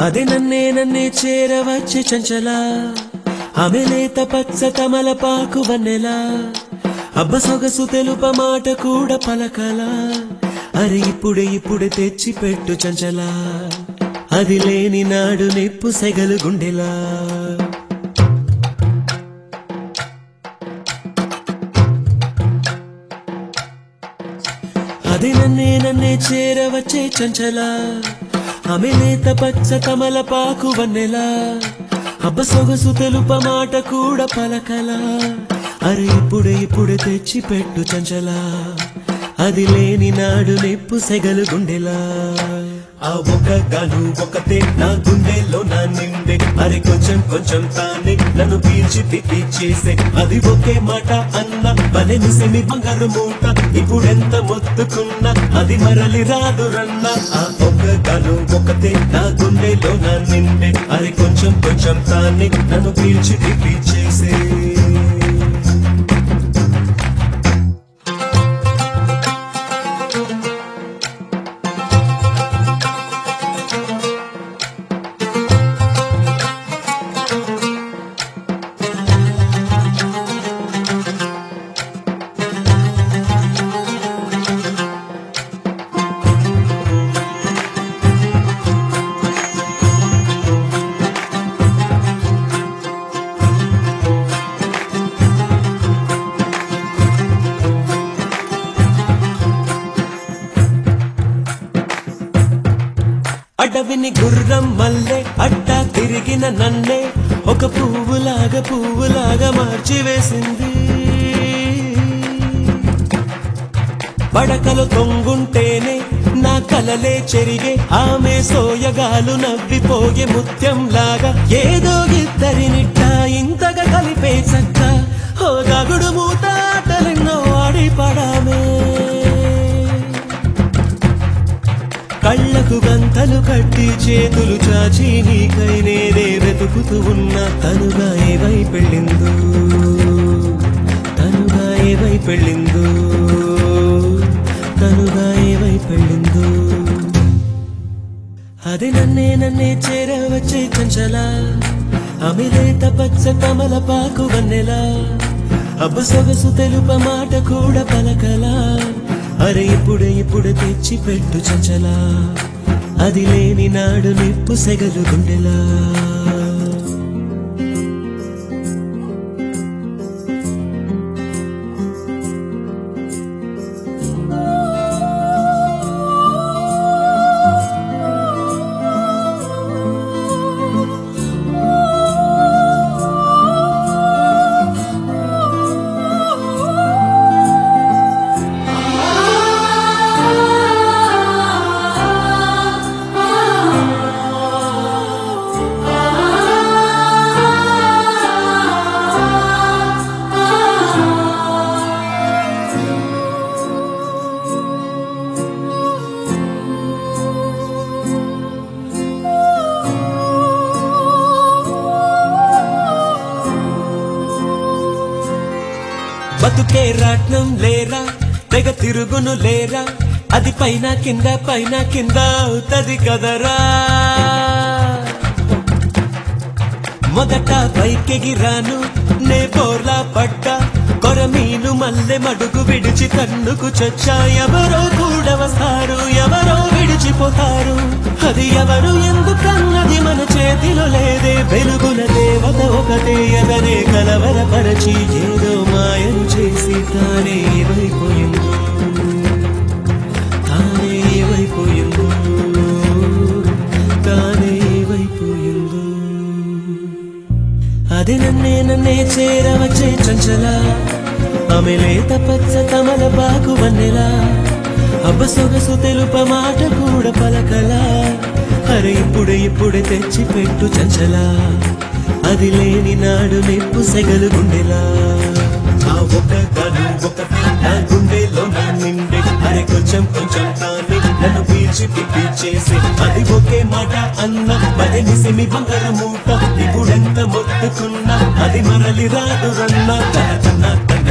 అది నన్నే నన్నే చేరవచ్చే చంచల ఆమె లేత పచ్చ తమలపాకు వన్నెలా అబ్బ సొగసు తెలుప మాట కూడా పలకలా అరే ఇప్పుడే ఇప్పుడే తెచ్చి పెట్టు చంచలా అది లేని నాడు నిప్పు సెగలు గుండెలా అది నన్నే నన్నే చేరవచ్చే చంచల ఆమె లేత పచ్చ తమలపాకు వన్నెలా అబ్బ సొగసు తెలుప మాట కూడా పలకలా అరే ఇప్పుడే ఇప్పుడే తెచ్చి పెట్టు చంచలా అది లేని నాడు నిప్పు సెగలు గుండెలా ఆ ఒక గాను ఒకతే నా గుండెలో నా నిండే అరే కొంచెం కొంచెం తానే నన్ను పీల్చి పిప్పి చేసే అది ఒకే మాట అన్న బలె నిసిమి బంగారు మూట ఇప్పుడెంత మొత్తుకున్నా అది మరలి రాదు రన్న ఆ ఒక గాను ఒకతే నా గుండెలో నా నిండే అరే కొంచెం కొంచెం తానే నన్ను పీల్చి పిప్పి చేసే అడవిని గుర్రం మల్లె అడ్డా తిరిగిన నన్నే ఒక పువ్వులాగా పువ్వులాగా మార్చి వేసింది పడకలు తొంగుంటేనే నా కలలే చెరిగే ఆమె సోయగాలు నవ్విపోయే ముత్యం లాగా ఏదో ఇద్దరినిట్ట ఇంతగా కలిపే చక్క ఓ దాగుడు మూత ఆటలెన్నో ఆడి పడామే కళ్ళకు గంతలు కట్టి చేతులు చాచి నీకై నేనే వెతుకుతూ ఉన్న తనుగా ఏవై పెళ్ళిందో తనుగా ఏవై పెళ్ళిందో తనుగా ఏవై పెళ్ళిందో అది నన్నే నన్నే చేరవచ్చే చంచలా ఆమె లేత పచ్చ కమలపాకు వన్నెలా అబ్బ సొగసు తెలుప మాట కూడా పలకలా అరే ఇప్పుడు ఇప్పుడు తెచ్చి పెట్టు చంచలా అది లేని నాడు నిప్పు సెగలు గుండెలా బతుకే రాట్నం లేరా తెగ తిరుగును లేరా అది పైన కింద పైన కింద అవుతది కదరా మొదట పైకెగిరాను నే బోర్లా పడ్డా కొరమీను మల్లె మడుగు విడిచి కన్నుకు చచ్చా ఎవరో కూడా వస్తారు ఎవరో విడిచిపోతారు అది ఎవరు ఎందుకన్నది మన చేతిలో లేదే వెలుగుల దేవత ఒకటే ఎదనే కలవరపరచి ఏదో మాయను చేసి తానే ఏమైపోయిందో తానే ఏమైపోయిందో తానే ఏమైపోయిందో అది నన్నే నన్నే చేరవచ్చే చంచల ఆమె లేత పచ్చ కమల పాకు వన్నెలా అబ్బ సొగసు తెలుప మాట కూడా పలకలా అరే ఇప్పుడే ఇప్పుడే తెచ్చి పెట్టు చంచల అది లేని నాడు నిప్పు సెగలు గుండెలా ఆ ఒక గను ఒక నా గుండెలో నా నిండే అరే కొంచెం కొంచెం తానే నన్ను పీల్చి పిప్పి చేసి అది ఒకే మాట అన్న బలి నిసిమి బంగారు మూట ఇప్పుడెంత మొత్తుకున్నా అది మరలి రాదు రన్న తన తన తన